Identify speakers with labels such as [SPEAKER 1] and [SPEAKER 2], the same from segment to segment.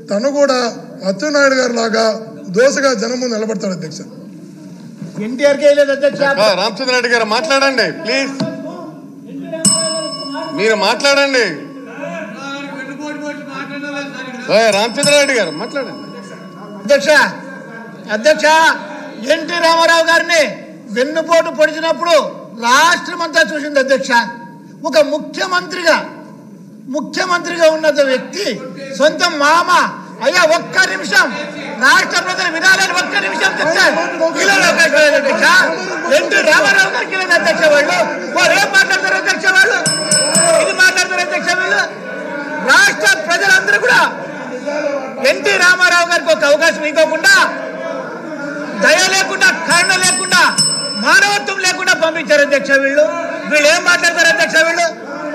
[SPEAKER 1] తను కూడా అచ్చెన్నాయుడు గారి లాగా దోశగా జనం ముందు నిలబడతాడు అధ్యక్ష
[SPEAKER 2] ఎన్టీఆర్ కే లేదు అధ్యక్ష
[SPEAKER 3] ఆ, రామచంద్రారెడ్డి గారు మాట్లాడండి ప్లీజ్ మీరు మాట్లాడండి ఏ, రామచంద్రారెడ్డి గారు మాట్లాడండి
[SPEAKER 2] అధ్యక్ష అధ్యక్ష ఎన్టీ రామారావు గారిని వెన్నుపోటు పొడిచినప్పుడు రాష్ట్రం అంతా చూసింది అధ్యక్ష ఒక ముఖ్యమంత్రిగా ముఖ్యమంత్రిగా ఉన్న వ్యక్తి సొంత మామ అయ్యా ఒక్క నిమిషం రాష్ట్ర ప్రజలు వినాలని ఒక్క నిమిషం చెప్తే వీళ్ళలో అవకాశం లేదు అధ్యక్ష ఎన్టీ రామారావు గారికి లేదు అధ్యక్ష వాళ్ళు వారు ఏం మాట్లాడతారు అధ్యక్ష వాళ్ళు ఇది మాట్లాడతారు అధ్యక్ష వీళ్ళు రాష్ట్ర ప్రజలందరూ కూడా ఎన్టీ రామారావు గారికి ఒక అవకాశం ఇవ్వకుండా దయ లేకుండా కరుణ లేకుండా మానవత్వం లేకుండా పంపించారు అధ్యక్ష వీళ్ళు వీళ్ళు ఏం మాట్లాడతారు అధ్యక్ష వీళ్ళు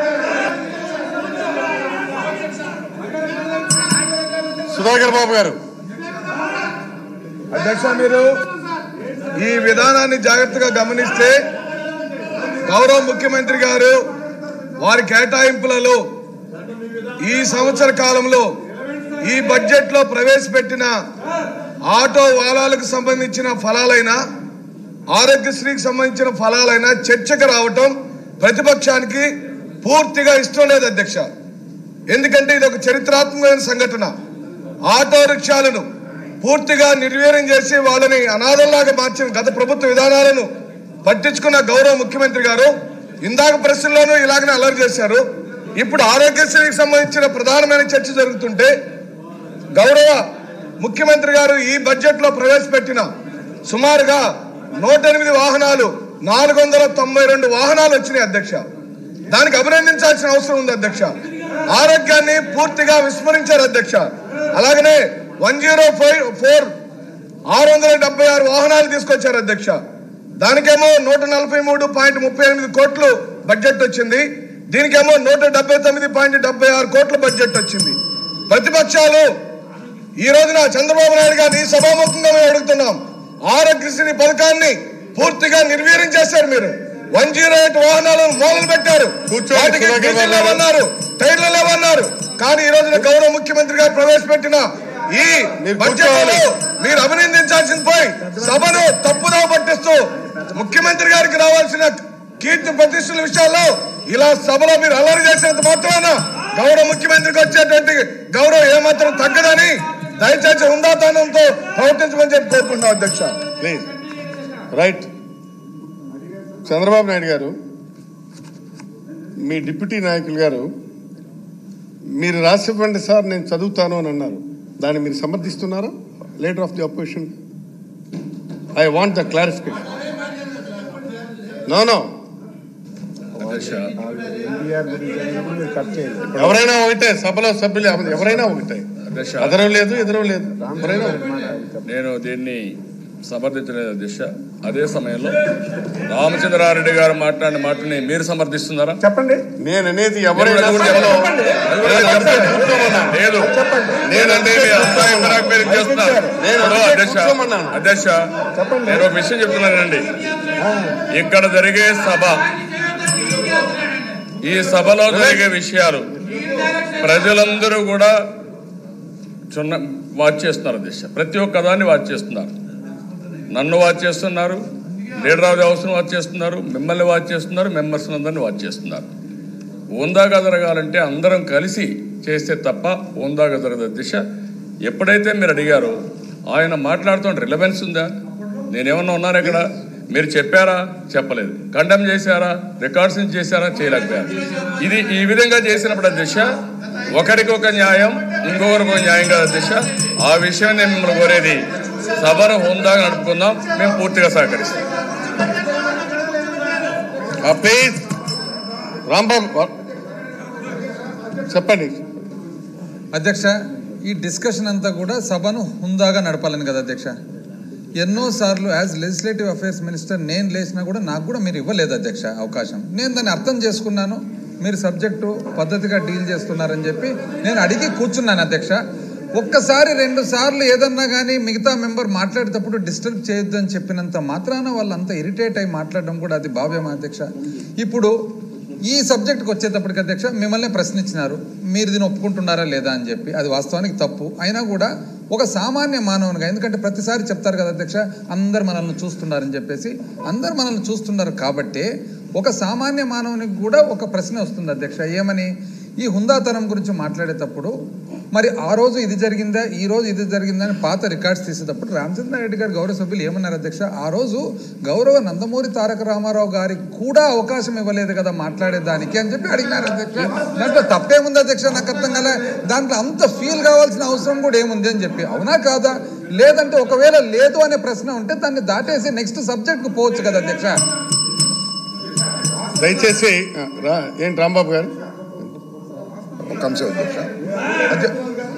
[SPEAKER 3] సుధాకర్ బాబు గారు
[SPEAKER 4] అధ్యక్ష మీరు ఈ విధానాన్ని జాగ్రత్తగా గమనిస్తే గౌరవ ముఖ్యమంత్రి గారు వారి కేటాయింపులలో ఈ సంవత్సర కాలంలో ఈ బడ్జెట్ లో ప్రవేశపెట్టిన ఆటో వాలాలకు సంబంధించిన ఫలాలైనా ఆరోగ్యశ్రీకి సంబంధించిన ఫలాలైనా చర్చకు రావటం ప్రతిపక్షానికి పూర్తిగా ఇష్టం లేదు అధ్యక్ష ఎందుకంటే ఇది ఒక చరిత్రాత్మకమైన సంఘటన ఆటో రిక్షాలను పూర్తిగా నిర్వీర్యం చేసి వాళ్ళని అనాథల్లాగా మార్చిన గత ప్రభుత్వ విధానాలను పట్టించుకున్న గౌరవ ముఖ్యమంత్రి గారు ఇందాక ప్రశ్నలోనూ ఇలాగనే అలర్ట్ చేశారు ఇప్పుడు ఆరోగ్యశ్రీకి సంబంధించిన ప్రధానమైన చర్చ జరుగుతుంటే గౌరవ ముఖ్యమంత్రి గారు ఈ బడ్జెట్ లో ప్రవేశపెట్టిన సుమారుగా నూట ఎనిమిది వాహనాలు నాలుగు వందల తొంభై రెండు వాహనాలు వచ్చినాయి అధ్యక్ష దానికి అభినందించాల్సిన అవసరం ఉంది అధ్యక్ష ఆరోగ్యాన్ని పూర్తిగా విస్మరించారు అధ్యక్ష అలాగనే వన్ జీరో ఫైవ్ ఫోర్ ఆరు వందల డెబ్బై ఆరు వాహనాలు తీసుకొచ్చారు అధ్యక్ష దానికేమో నూట నలభై మూడు పాయింట్ ముప్పై ఎనిమిది కోట్లు బడ్జెట్ వచ్చింది దీనికేమో నూట డెబ్బై తొమ్మిది పాయింట్ డెబ్బై ఆరు కోట్ల బడ్జెట్ వచ్చింది ప్రతిపక్షాలు ఈ రోజున చంద్రబాబు నాయుడు గారిని ఈ సభాముఖంగా మేము అడుగుతున్నాం ఆరోగ్యశ్రీ పథకాన్ని పూర్తిగా నిర్వీర్యం చేశారు మీరు వన్ జీరో ఎయిట్ వాహనాలను మొదలు పెట్టారు
[SPEAKER 3] కూర్చోండి,
[SPEAKER 4] వాటికి
[SPEAKER 3] సుధాకర్
[SPEAKER 4] డీజిల్
[SPEAKER 3] బాబు గారు.
[SPEAKER 4] లేవన్నారు టైర్లు లేవన్నారు కానీ ఈ రోజున గౌరవ ముఖ్యమంత్రి గారు ప్రవేశపెట్టిన ఈ
[SPEAKER 3] మీరు
[SPEAKER 4] బడ్జెట్
[SPEAKER 3] కూర్చోవాలి.
[SPEAKER 4] మీరు అభినందించాల్సింది పోయి సభను తప్పుదోవ పట్టిస్తూ ముఖ్యమంత్రి గారికి రావాల్సిన కీర్తి ప్రతిష్టల విషయాల్లో ఇలా సభలో మీరు అల్లరి చేసినంత మాత్రాన గౌరవ ముఖ్యమంత్రికి వచ్చేటువంటి గౌరవం ఏమాత్రం తగ్గదని దయచేసి ఉందాతనంతో ప్రవర్తించమని చెప్పి కోరుకుంటున్నాం అధ్యక్ష
[SPEAKER 3] ప్లీజ్ రైట్ చంద్రబాబు నాయుడు గారు మీ డిప్యూటీ నాయకులు గారు మీరు రాసివ్వండి సార్ నేను చదువుతాను అని అన్నారు దాన్ని మీరు సమర్థిస్తున్నారా leader of the opposition I want the clarification no no ఎవరైనా ఒకటే సభలో సభ్యులు ఎవరైనా ఒకటే
[SPEAKER 5] అధ్యక్ష
[SPEAKER 3] అదరం లేదు ఎదురం లేదు ఎవరైనా ఒకటే.
[SPEAKER 5] నేను దీన్ని సమర్థించలేదు అధ్యక్ష అదే సమయంలో రామచంద్రారెడ్డి గారు మాట్లాడిన మాటని మీరు సమర్థిస్తున్నారా
[SPEAKER 4] చెప్పండి
[SPEAKER 3] నేను అనేది ఎవరైనా
[SPEAKER 5] అది కూడా
[SPEAKER 3] సభలో
[SPEAKER 5] చెప్పండి. అది కూడా
[SPEAKER 3] నేను
[SPEAKER 5] చెప్పండి.
[SPEAKER 3] కూర్చోమన్నాను.
[SPEAKER 5] లేదు నేనంటే మీ అభిప్రాయం నాకు మీరు చేస్తున్నారు
[SPEAKER 3] నేను
[SPEAKER 5] ఇప్పుడు
[SPEAKER 3] అందుకే
[SPEAKER 5] అధ్యక్ష
[SPEAKER 3] కూర్చోమన్నాను.
[SPEAKER 5] అధ్యక్ష నేను ఒక విషయం చెప్తున్నానండి ఇక్కడ జరిగే సభ ఈ సభలో జరిగే విషయాలు ప్రజలందరూ కూడా చున్న వాచ్ చేస్తున్నారు అధ్యక్ష ప్రతి ఒక్క దాన్ని వాచ్ చేస్తున్నారు నన్ను వాచ్ చేస్తున్నారు లీడర్ ఆఫ్ ది హౌస్ను వాచ్ చేస్తున్నారు మిమ్మల్ని వాచ్ చేస్తున్నారు మెంబర్స్ అందరినీ వాచ్ చేస్తున్నారు ఉందాగా జరగాలంటే అందరం కలిసి చేస్తే తప్ప ఉందాగా జరగదు దిశ ఎప్పుడైతే మీరు అడిగారో ఆయన మాట్లాడుతున్న రిలవెన్స్ ఉందా నేనేమన్నా ఉన్నాను ఇక్కడ మీరు చెప్పారా చెప్పలేదు కండెమ్ చేశారా రికార్డ్స్ చేశారా చేయలేకపోయారు ఇది ఈ విధంగా చేసినప్పుడు దిశ ఒకరికి ఒక న్యాయం ఇంకొకరికి ఒక న్యాయం కాదు దిశ ఆ విషయం నేను మిమ్మల్ని కోరేది సభను హుందాగా నడుపుకుందాం మేము పూర్తిగా సహకరిస్తాం
[SPEAKER 3] ఆ ప్లీజ్ రాంబాబు చెప్పండి
[SPEAKER 6] అధ్యక్ష ఈ డిస్కషన్ అంతా కూడా సభను హుందాగా నడపాలని కదా అధ్యక్ష ఎన్నో సార్లు యాజ్ లెజిస్లేటివ్ అఫైర్స్ మినిస్టర్ నేను లేచినా కూడా నాకు కూడా మీరు ఇవ్వలేదు అధ్యక్ష అవకాశం నేను దాన్ని అర్థం చేసుకున్నాను మీరు సబ్జెక్టు పద్ధతిగా డీల్ చేస్తున్నారని చెప్పి నేను అడిగి కూర్చున్నాను అధ్యక్ష ఒక్కసారి రెండు సార్లు ఏదన్నా కానీ మిగతా మెంబర్ మాట్లాడేటప్పుడు డిస్టర్బ్ చేయొద్దని చెప్పినంత మాత్రాన వాళ్ళంతా ఇరిటేట్ అయి మాట్లాడడం కూడా అది భావ్యమా అధ్యక్ష ఇప్పుడు ఈ సబ్జెక్ట్కి వచ్చేటప్పటికి అధ్యక్ష మిమ్మల్ని ప్రశ్నించినారు మీరు దీన్ని ఒప్పుకుంటున్నారా లేదా అని చెప్పి అది వాస్తవానికి తప్పు అయినా కూడా ఒక సామాన్య మానవునిగా ఎందుకంటే ప్రతిసారి చెప్తారు కదా అధ్యక్ష అందరు మనల్ని చూస్తున్నారని చెప్పేసి అందరు మనల్ని చూస్తున్నారు కాబట్టి ఒక సామాన్య మానవునికి కూడా ఒక ప్రశ్న వస్తుంది అధ్యక్ష ఏమని ఈ హుందాతనం గురించి మాట్లాడేటప్పుడు మరి ఆ రోజు ఇది జరిగిందా ఈ రోజు ఇది జరిగిందా అని పాత రికార్డ్స్ తీసేటప్పుడు రామచంద్రారెడ్డి గారు గౌరవ సభ్యులు ఏమన్నారు అధ్యక్ష ఆ రోజు గౌరవ నందమూరి తారక రామారావు గారికి కూడా అవకాశం ఇవ్వలేదు కదా మాట్లాడేదానికి అని చెప్పి అడిగినారు అధ్యక్ష దాంట్లో తప్పేముంది అధ్యక్ష నాకు అర్థం కలే దాంట్లో అంత ఫీల్ కావాల్సిన అవసరం కూడా ఏముంది అని చెప్పి అవునా కాదా లేదంటే ఒకవేళ లేదు అనే ప్రశ్న ఉంటే దాన్ని దాటేసి నెక్స్ట్ సబ్జెక్ట్కి పోవచ్చు కదా అధ్యక్ష
[SPEAKER 3] దయచేసి ఆ, రా ఏంటి రాంబాబు గారు
[SPEAKER 7] ఒక అంశం అధ్యక్ష అధ్య-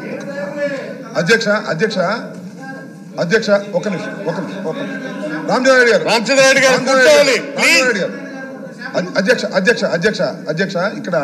[SPEAKER 7] అధ్యక్ష అధ్యక్ష అధ్యక్ష ఒక నిమిషం ఒక నిమిషం ఒక నిమిషం రామచంద్రారెడ్డి గారు
[SPEAKER 3] రామచంద్రారెడ్డి గారు
[SPEAKER 7] రామచంద్రారెడ్డి
[SPEAKER 3] కూర్చోవాలి
[SPEAKER 7] గారు,
[SPEAKER 3] ప్లీజ్
[SPEAKER 7] రామచంద్రారెడ్డి గారు అధ్- అధ్యక్ష అధ్యక్ష అధ్యక్ష అధ్యక్ష ఇక్కడ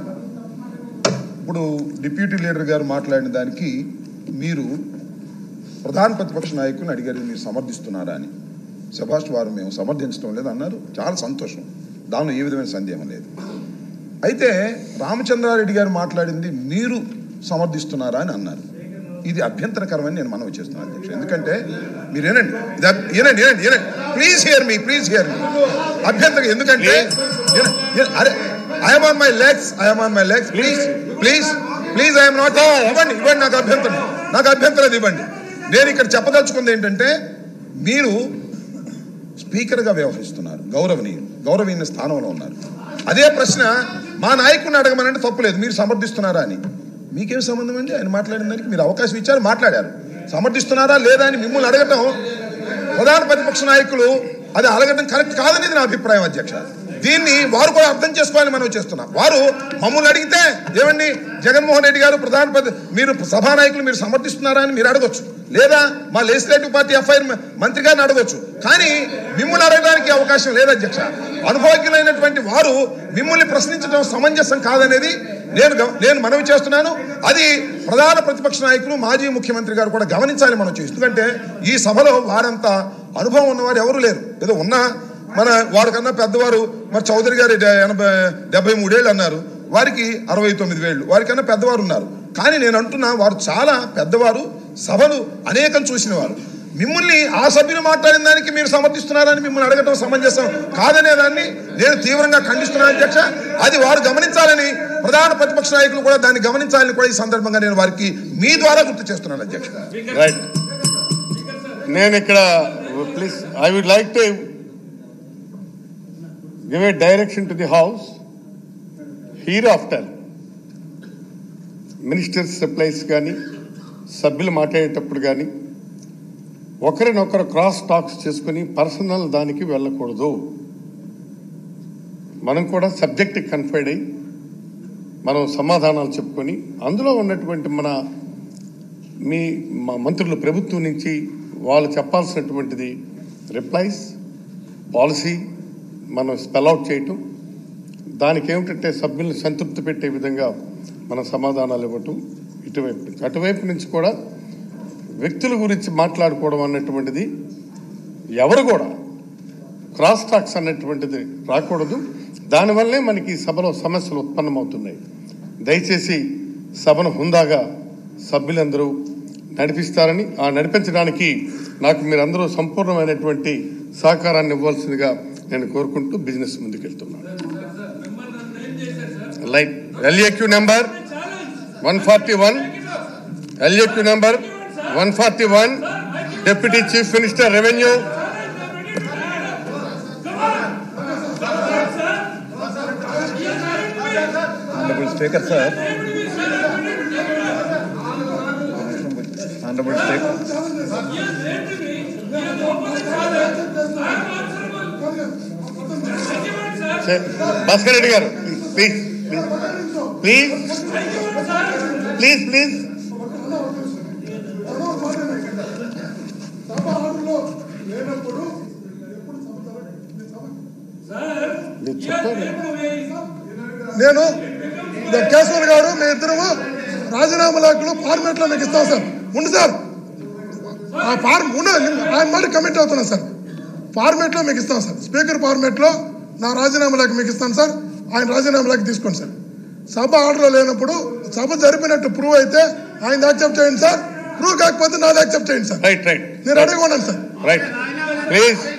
[SPEAKER 7] ఇప్పుడు డిప్యూటీ లీడర్ గారు మాట్లాడిన దానికి మీరు ప్రధాన ప్రతిపక్ష నాయకుని అడిగారు మీరు సమర్థిస్తున్నారా అని సుభాష్ వారు మేము సమర్థించడం లేదు అన్నారు చాలా సంతోషం దానిలో ఏ విధమైన సందేహం లేదు అయితే రామచంద్రారెడ్డి గారు మాట్లాడింది మీరు సమర్థిస్తున్నారా అని అన్నారు ఇది అభ్యంతరకరమని నేను మనవి చేస్తున్నాను అధ్యక్ష ఎందుకంటే మీరు ఏనండి ఇది అబ్- ఏనండి ఏనండి ఏనండి please hear me please hear me అభ్యంతరం ఎందుకంటే ఏన- ఏ- అరే I'm on my legs I'm on my legs please please please I'm not ఇవ్వండి ఇవ్వండి నాకు అభ్యంతరం నాకు అభ్యంతరం అది ఇవ్వండి నేను ఇక్కడ చెప్పదలుచుకుంది ఏంటంటే మీరు స్పీకర్గా వ్యవహరిస్తున్నారు గౌరవనీయులు గౌరవనీయ స్థానంలో ఉన్నారు అదే ప్రశ్న మా నాయకుడిని అడగమనంటే తప్పులేదు మీరు సమర్థిస్తున్నారా అని మీకేం సంబంధం అండి ఆయన మాట్లాడిన దానికి మీరు అవకాశం ఇచ్చారు మాట్లాడారు సమర్థిస్తున్నారా లేదా అని మిమ్మల్ని అడగటం ప్రధాన ప్రతిపక్ష నాయకులు అది అడగటం కరెక్ట్ కాదనేది నా అభిప్రాయం అధ్యక్ష దీన్ని వారు కూడా అర్థం చేసుకోవాలని మనం చేస్తున్నాం వారు మమ్మల్ని అడిగితే ఏమండి జగన్మోహన్ రెడ్డి గారు ప్రధాన ప్రతి మీరు సభానాయకులు మీరు సమర్థిస్తున్నారా అని మీరు అడగొచ్చు లేదా మా లెజిస్లేటివ్ పార్టీ ఎఫ్ఐఆర్ మంత్రి గారిని అడగొచ్చు కానీ మిమ్మల్ని అడగడానికి అవకాశం లేదు అధ్యక్ష అనుభవజ్ఞులైనటువంటి వారు మిమ్మల్ని ప్రశ్నించడం సమంజసం కాదనేది నేను గమ- నేను మనవి చేస్తున్నాను అది ప్రధాన ప్రతిపక్ష నాయకులు మాజీ ముఖ్యమంత్రి గారు కూడా గమనించాలి మనం చేసి ఎందుకంటే ఈ సభలో వారంత అనుభవం ఉన్నవారు ఎవరు లేరు ఏదో ఉన్నా మన వారికన్నా పెద్దవారు మరి చౌదరి గారి డె- ఎనభై డెబ్బై మూడేళ్ళు అన్నారు వారికి అరవై తొమ్మిది వేళ్ళు వారికన్నా పెద్దవారు ఉన్నారు కానీ నేను అంటున్నా వారు చాలా పెద్దవారు సభలు అనేకం చూసిన వారు మిమ్మల్ని ఆ సభ్యులు మాట్లాడిన దానికి మీరు సమర్థిస్తున్నారని మిమ్మల్ని అడగటం సమంజసం కాదనే దాన్ని నేను తీవ్రంగా ఖండిస్తున్నాను అధ్యక్ష అది వారు గమనించాలని ప్రధాన ప్రతిపక్ష నాయకులు కూడా దాన్ని గమనించాలని కూడా ఈ సందర్భంగా నేను వారికి మీ ద్వారా గుర్తు చేస్తున్నాను అధ్యక్ష
[SPEAKER 3] రైట్ నేను ఇక్కడ please I would like to give a direction to the house hereafter ministers supplies కానీ సభ్యులు మాట్లాడేటప్పుడు కానీ ఒకరినొకరు క్రాస్ టాక్స్ చేసుకుని పర్సనల్ దానికి వెళ్ళకూడదు మనం కూడా సబ్జెక్ట్ కన్ఫైడ్ అయ్యి మనం సమాధానాలు చెప్పుకొని అందులో ఉన్నటువంటి మన మీ మా మంత్రులు ప్రభుత్వం నుంచి వాళ్ళు చెప్పాల్సినటువంటిది రిప్లైస్ పాలసీ మనం స్పెల్ అవుట్ చేయటం దానికి ఏమిటంటే సభ్యులను సంతృప్తి పెట్టే విధంగా మన సమాధానాలు ఇవ్వటం ఇటువైపు నుంచి అటువైపు నుంచి కూడా వ్యక్తుల గురించి మాట్లాడుకోవడం అన్నటువంటిది ఎవరు కూడా క్రాస్ టాక్స్ అన్నటువంటిది రాకూడదు దానివల్లే మనకి ఈ సభలో సమస్యలు ఉత్పన్నమవుతున్నాయి దయచేసి సభను హుందాగా సభ్యులందరూ నడిపిస్తారని ఆ నడిపించడానికి నాకు మీరందరూ సంపూర్ణమైనటువంటి సహకారాన్ని ఇవ్వాల్సిందిగా నేను కోరుకుంటూ బిజినెస్ ముందుకెళ్తున్నాను light LAQ number one forty one LAQ number one forty one deputy chief minister revenue
[SPEAKER 8] Honorable Speaker, sir. Honorable Speaker.
[SPEAKER 3] Bhaskar Reddy గారు ప్లీజ్ ప్లీజ్ ప్లీజ్ ప్లీజ్ మీరు చెప్పండి
[SPEAKER 1] నేను ఇదో కేశవర్ గారు మీ ఇద్దరు రాజీనామా లేఖలు ఫార్మేట్ లో మీకు ఇస్తాం సార్ ఉండు సార్ ఆ ఫార్మ్ ఉండు ఆయన మాట కమిట్ అవుతున్నా సార్ ఫార్మేట్ లో మీకు ఇస్తాం సార్ స్పీకర్ ఫార్మేట్ లో నా రాజీనామా లేఖ మీకు ఇస్తాను సార్ ఆయన రాజీనామాలోకి తీసుకోండి సార్ సభ ఆర్డర్లో లేనప్పుడు సభ జరిపినట్టు ప్రూవ్ అయితే ఆయన యాక్సెప్ట్ చేయండి సార్ ప్రూవ్ కాకపోతే నాది యాక్సెప్ట్ చేయండి సార్
[SPEAKER 3] రైట్ రైట్
[SPEAKER 1] నేను రెడీగా ఉన్నాను సార్
[SPEAKER 3] రైట్ ప్లీజ్